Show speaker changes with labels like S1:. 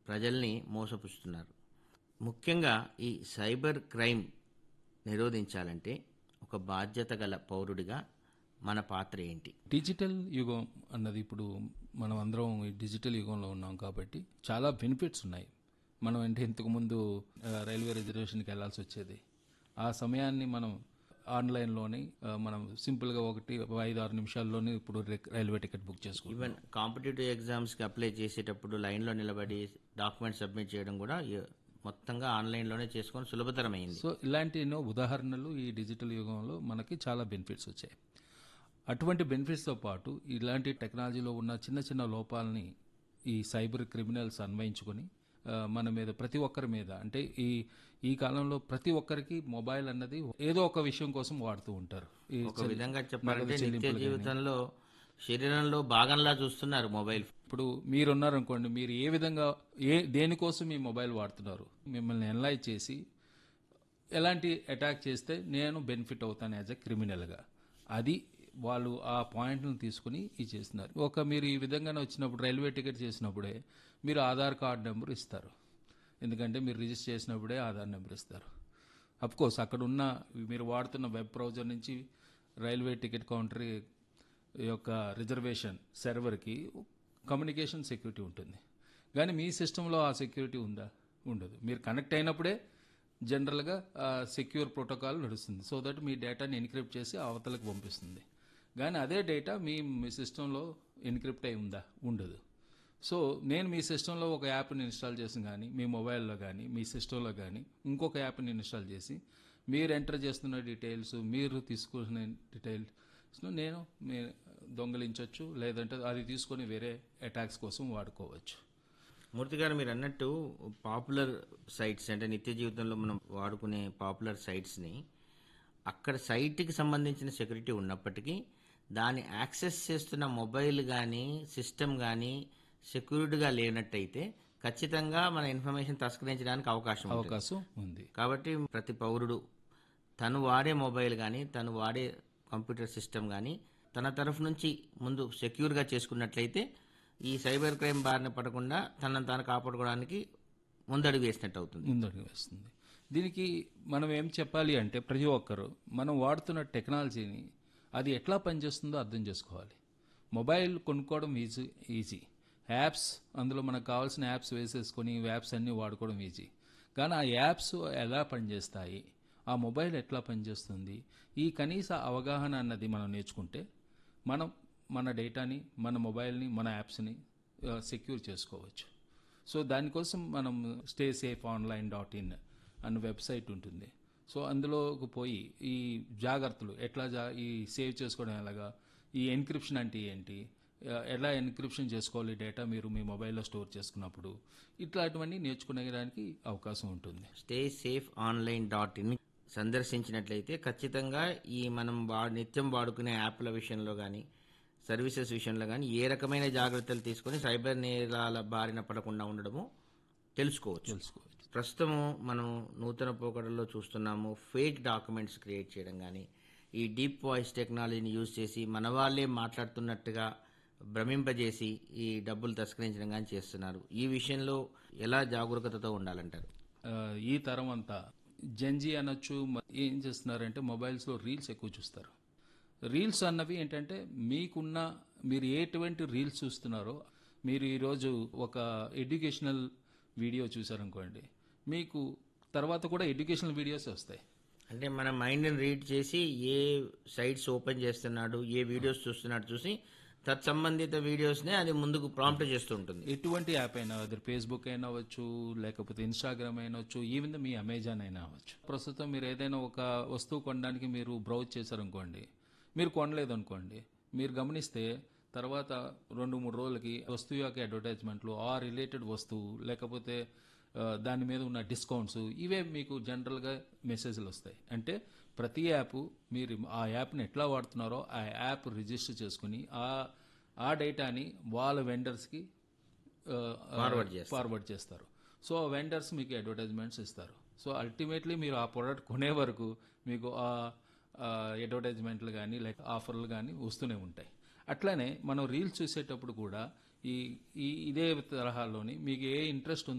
S1: ప్రజల్ని మోసపుస్తున్నారు ముఖ్యంగా ఈ సైబర్ క్రైమ్ నిరోధించాలంటే ఒక బాధ్యత గల పౌరుడిగా మన పాత్ర ఏంటి
S2: డిజిటల్ యుగం అన్నది ఇప్పుడు మనం అందరం ఈ డిజిటల్ యుగంలో ఉన్నాం కాబట్టి చాలా బెనిఫిట్స్ ఉన్నాయి మనం అంటే ఇంతకుముందు ఆ, రైల్వే రిజర్వేషన్కి వెళ్ళాల్సి వచ్చేది ఆ సమయాన్ని మనం ఆన్లైన్లోనే ఆ, మనం సింపుల్గా ఒకటి ఐదు ఆరు నిమిషాల్లోనే ఇప్పుడు రే- రైల్వే టికెట్ బుక్ చేసుకుంటాం
S1: ఈవెన్ కాంపిటేటివ్ ఎగ్జామ్స్కి అప్లై చేసేటప్పుడు లైన్లో నిలబడి డాక్యుమెంట్ సబ్మిట్ చేయడం కూడా ఈ- మొత్తంగా ఆన్లైన్లోనే చేసుకొని సులభతరమైంది
S2: సో ఇలాంటి ఎన్నో ఉదాహరణలు ఈ డిజిటల్ యుగంలో మనకి చాలా బెనిఫిట్స్ వచ్చాయి అటువంటి బెనిఫిట్స్తో పాటు ఇలాంటి టెక్నాలజీలో ఉన్న చిన్న చిన్న లోపాలని ఈ సైబర్ క్రిమినల్స్ అన్వయించుకొని ఆ, మన మీద ప్రతి ఒక్కరి మీద అంటే ఈ ఈ కాలంలో ప్రతి ఒక్కరికి మొబైల్ అన్నది ఏదో ఒక విషయం కోసం వాడుతూ ఉంటారు ఈ
S1: ఒక విధంగా చెప్పాలంటే నిత్య జీవితంలో శరీరంలో భాగంలా చూస్తున్నారు మొబైల్
S2: ఇప్పుడు మీరున్నారనుకోండి మీరు ఏ విధంగా ఏ దేనికోసం మీ మొబైల్ వాడుతున్నారు మిమ్మల్ని ఎనలైజ్ చేసి ఎలాంటి అటాక్ చేస్తే నేను బెనిఫిట్ అవుతాను యాజ్ ఎ క్రిమినల్గా అది వాళ్ళు ఆ పాయింట్లను తీసుకుని ఇది చేస్తున్నారు ఒక మీరు ఈ విధంగానే వచ్చినప్పుడు రైల్వే టికెట్ చేసినప్పుడే మీరు ఆధార్ కార్డ్ నెంబర్ ఇస్తారు ఎందుకంటే మీరు రిజిస్టర్ చేసినప్పుడే ఆధార్ నెంబర్ ఇస్తారు అఫ్ కోర్స్ అక్కడ ఉన్న మీరు వాడుతున్న వెబ్ బ్రౌజర్ నుంచి రైల్వే టికెట్ కౌంటర్ యొక్క రిజర్వేషన్ సర్వర్కి కమ్యూనికేషన్ సెక్యూరిటీ ఉంటుంది కానీ మీ సిస్టంలో ఆ సెక్యూరిటీ ఉందా ఉండదు మీరు కనెక్ట్ అయినప్పుడే జనరల్గా సెక్యూర్ ప్రోటోకాల్ నడుస్తుంది సో దట్ మీ డేటాని ఎన్క్రిప్ట్ చేసి అవతలకు పంపిస్తుంది కానీ అదే డేటా మీ మీ సిస్టంలో ఎన్క్రిప్ట్ అయి ఉందా ఉండదు సో నేను మీ సిస్టంలో ఒక యాప్ని ఇన్స్టాల్ చేసి కానీ మీ మొబైల్లో కానీ మీ సిస్టంలో కానీ ఇంకొక యాప్ని ఇన్స్టాల్ చేసి మీరు ఎంటర్ చేస్తున్న డీటెయిల్స్ మీరు తీసుకున్న డీటెయిల్స్ నేను మీ దొంగలించవచ్చు లేదంటే అది తీసుకొని వేరే అటాక్స్ కోసం వాడుకోవచ్చు
S1: మూర్తి గారు మీరు అన్నట్టు పాపులర్ సైట్స్ అంటే నిత్య జీవితంలో మనం వాడుకునే పాపులర్ సైట్స్ని అక్కడ సైట్కి సంబంధించిన సెక్యూరిటీ ఉన్నప్పటికీ దాన్ని యాక్సెస్ చేస్తున్న మొబైల్ కానీ సిస్టమ్ కానీ సెక్యూర్డ్గా లేనట్టయితే ఖచ్చితంగా మన ఇన్ఫర్మేషన్ తస్కరించడానికి అవకాశం ఉంటుంది
S2: అవకాశం ఉంది
S1: కాబట్టి ప్రతి పౌరుడు తను వాడే మొబైల్ కానీ తను వాడే కంప్యూటర్ సిస్టమ్ కానీ తన తరఫు నుంచి ముందు సెక్యూర్గా చేసుకున్నట్లయితే ఈ సైబర్ క్రైమ్ బారిన పడకుండా తనను తాను కాపాడుకోవడానికి ముందడుగు వేసినట్టు అవుతుంది
S2: ముందడుగు వేస్తుంది దీనికి మనం ఏం చెప్పాలి అంటే ప్రతి ఒక్కరు మనం వాడుతున్న టెక్నాలజీని అది ఎట్లా పనిచేస్తుందో అర్థం చేసుకోవాలి మొబైల్ కొనుక్కోవడం ఈజీ ఈజీ యాప్స్ అందులో మనకు కావాల్సిన యాప్స్ వేసేసుకొని యాప్స్ అన్నీ వాడుకోవడం ఈజీ కానీ ఆ యాప్స్ ఎలా పనిచేస్తాయి ఆ మొబైల్ ఎట్లా పనిచేస్తుంది ఈ కనీస అవగాహన అన్నది మనం నేర్చుకుంటే మనం మన డేటాని మన మొబైల్ని మన యాప్స్ని సెక్యూర్ చేసుకోవచ్చు సో దానికోసం మనం stay safe online dot in అన్న వెబ్సైట్ ఉంటుంది సో అందులోకి పోయి ఈ జాగ్రత్తలు ఎట్లా జా ఈ సేవ్ చేసుకోవడం ఎలాగా ఈ ఎన్క్రిప్షన్ అంటే ఏంటి ఆ, ఎలా ఎన్క్రిప్షన్ చేసుకోవాలి డేటా మీరు మీ మొబైల్లో స్టోర్ చేసుకున్నప్పుడు ఇట్లాంటివన్నీ నేర్చుకునేదానికి అవకాశం ఉంటుంది
S1: stay safe online dot in సందర్శించినట్లయితే ఖచ్చితంగా ఈ మనం వా నిత్యం వాడుకునే యాప్ల విషయంలో కానీ సర్వీసెస్ విషయంలో కానీ ఏ రకమైన జాగ్రత్తలు తీసుకొని సైబర్ నేరాల బారిన పడకుండా ఉండడము తెలుసుకోవచ్చు
S2: తెలుసుకోవచ్చు
S1: ప్రస్తుతం మనం నూతన పోకడల్లో చూస్తున్నాము ఫేక్ డాక్యుమెంట్స్ క్రియేట్ చేయడం కానీ ఈ డీప్ వాయిస్ టెక్నాలజీని యూజ్ చేసి మన వాళ్ళే మాట్లాడుతున్నట్టుగా భ్రమింపజేసి ఈ డబ్బులు తస్కరించడం కానీ చేస్తున్నారు ఈ విషయంలో ఎలా జాగరూకతతో ఉండాలంటారు
S2: ఆ, ఈ తరం అంతా జెన్జీ అనొచ్చు మ- ఏం చేస్తున్నారంటే మొబైల్స్లో రీల్స్ ఎక్కువ చూస్తారు రీల్స్ అన్నవి ఏంటంటే మీకున్న మీరు ఎటువంటి రీల్స్ చూస్తున్నారో మీరు ఈరోజు ఒక ఎడ్యుకేషనల్ వీడియో చూసారనుకోండి మీకు తర్వాత కూడా ఎడ్యుకేషనల్ వీడియోస్ వస్తాయి
S1: అంటే మన మైండ్ని రీడ్ చేసి ఏ సైట్స్ ఓపెన్ చేస్తున్నాడు ఏ వీడియోస్ చూస్తున్నాడు చూసి తత్సంబంధిత వీడియోస్నే అది ముందుకు ప్రాంప్ట్ చేస్తూ ఉంటుంది
S2: ఎటువంటి యాప్ అయినా అది ఫేస్బుక్ అయినా అవ్వచ్చు లేకపోతే ఇన్స్టాగ్రామ్ అయినా అవ్వచ్చు ఈవెన్ మీ అమెజాన్ అయినా అవ్వచ్చు ప్రస్తుతం మీరు ఏదైనా ఒక వస్తువు కొనడానికి మీరు బ్రౌజ్ చేశారనుకోండి మీరు కొనలేదు అనుకోండి మీరు గమనిస్తే తర్వాత రెండు మూడు రోజులకి వస్తువు యొక్క అడ్వర్టైజ్మెంట్లు ఆ రిలేటెడ్ వస్తువు లేకపోతే ఆ, దాని మీద ఉన్న డిస్కౌంట్స్ ఇవే మీకు జనరల్గా మెసేజ్లు వస్తాయి అంటే ప్రతి యాప్ మీరు ఆ యాప్ని ఎట్లా వాడుతున్నారో ఆ యాప్ రిజిస్టర్ చేసుకుని ఆ ఆ డేటాని వాళ్ళ వెండర్స్కి
S1: Forward చేస్తారు.
S2: ఫార్వర్డ్ చేస్తారు సో వెండర్స్ మీకు అడ్వర్టైజ్మెంట్స్ ఇస్తారు సో అల్టిమేట్లీ మీరు ఆ ప్రోడక్ట్ కొనే వరకు మీకు ఆ అడ్వర్టైజ్మెంట్లు కానీ లేక ఆఫర్లు కానీ వస్తూనే ఉంటాయి అట్లానే మనం రీల్స్ చూసేటప్పుడు కూడా ఈ ఈ ఇదే తరహాలోని మీకు ఏ ఇంట్రెస్ట్